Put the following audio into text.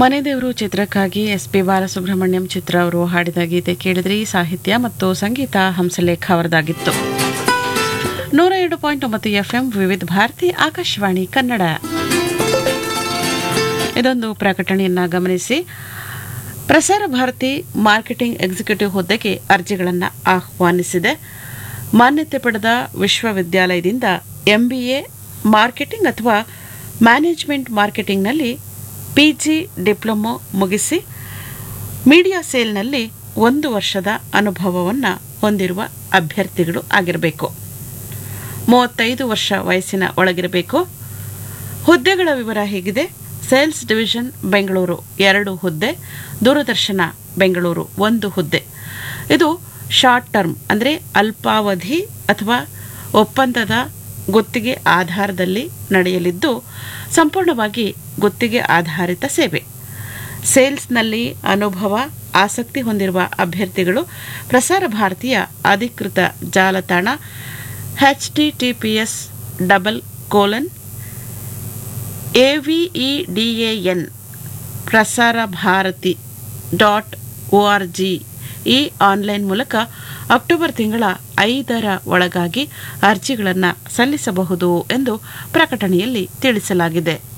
ಮನೆ ದೇವರು ಚಿತ್ರಕ್ಕಾಗಿ ಎಸ್ ಪಿ ಬಾಲಸುಬ್ರಹ್ಮಣ್ಯಂ ಚಿತ್ರ ಅವರು ಹಾಡಿದ ಗೀತೆ ಕೇಳಿದ್ರಿ ಸಾಹಿತ್ಯ ಮತ್ತು ಸಂಗೀತ ಹಂಸಲೇಖ ಅವರದಾಗಿತ್ತು ನೂರ ಎರಡು ಪಾಯಿಂಟ್ ಒಂಬತ್ತು ಎಫ್ಎಂ ವಿವಿಧ ಭಾರತಿ ಆಕಾಶವಾಣಿ ಕನ್ನಡ ಇದೊಂದು ಪ್ರಕಟಣೆಯನ್ನ ಗಮನಿಸಿ ಪ್ರಸಾರ ಭಾರತಿ ಮಾರ್ಕೆಟಿಂಗ್ ಎಕ್ಸಿಕ್ಯೂಟಿವ್ ಹುದ್ದೆಗೆ ಅರ್ಜಿಗಳನ್ನು ಆಹ್ವಾನಿಸಿದೆ ಮಾನ್ಯತೆ ಪಡೆದ ವಿಶ್ವವಿದ್ಯಾಲಯದಿಂದ ಎಂಬಿಎ ಮಾರ್ಕೆಟಿಂಗ್ ಅಥವಾ ಮ್ಯಾನೇಜ್ಮೆಂಟ್ ಮಾರ್ಕೆಟಿಂಗ್ನಲ್ಲಿ ಪಿಜಿ ಡಿಪ್ಲೊಮೊ ಮುಗಿಸಿ ಮೀಡಿಯಾ ಸೇಲ್ನಲ್ಲಿ ಒಂದು ವರ್ಷದ ಅನುಭವವನ್ನು ಹೊಂದಿರುವ ಅಭ್ಯರ್ಥಿಗಳು ಆಗಿರಬೇಕು ಮೂವತ್ತೈದು ವರ್ಷ ವಯಸ್ಸಿನ ಒಳಗಿರಬೇಕು ಹುದ್ದೆಗಳ ವಿವರ ಹೀಗಿದೆ ಸೇಲ್ಸ್ ಡಿವಿಷನ್ ಬೆಂಗಳೂರು ಎರಡು ಹುದ್ದೆ ದೂರದರ್ಶನ ಬೆಂಗಳೂರು ಒಂದು ಹುದ್ದೆ ಇದು ಶಾರ್ಟ್ ಟರ್ಮ್ ಅಂದರೆ ಅಲ್ಪಾವಧಿ ಅಥವಾ ಒಪ್ಪಂದದ ಗುತ್ತಿಗೆ ಆಧಾರದಲ್ಲಿ ನಡೆಯಲಿದ್ದು ಸಂಪೂರ್ಣವಾಗಿ ಗುತ್ತಿಗೆ ಆಧಾರಿತ ಸೇವೆ ಸೇಲ್ಸ್ನಲ್ಲಿ ಅನುಭವ ಆಸಕ್ತಿ ಹೊಂದಿರುವ ಅಭ್ಯರ್ಥಿಗಳು ಪ್ರಸಾರ ಭಾರತೀಯ ಅಧಿಕೃತ ಜಾಲತಾಣ h t t p s double colon ಎವಿಇಡಿಎಎನ್ Prasar Bharati dot o r g ಈ ಆನ್ಲೈನ್ ಮೂಲಕ ಅಕ್ಟೋಬರ್ ತಿಂಗಳ ಐದರ ಒಳಗಾಗಿ ಅರ್ಜಿಗಳನ್ನು ಸಲ್ಲಿಸಬಹುದು ಎಂದು ಪ್ರಕಟಣೆಯಲ್ಲಿ ತಿಳಿಸಲಾಗಿದೆ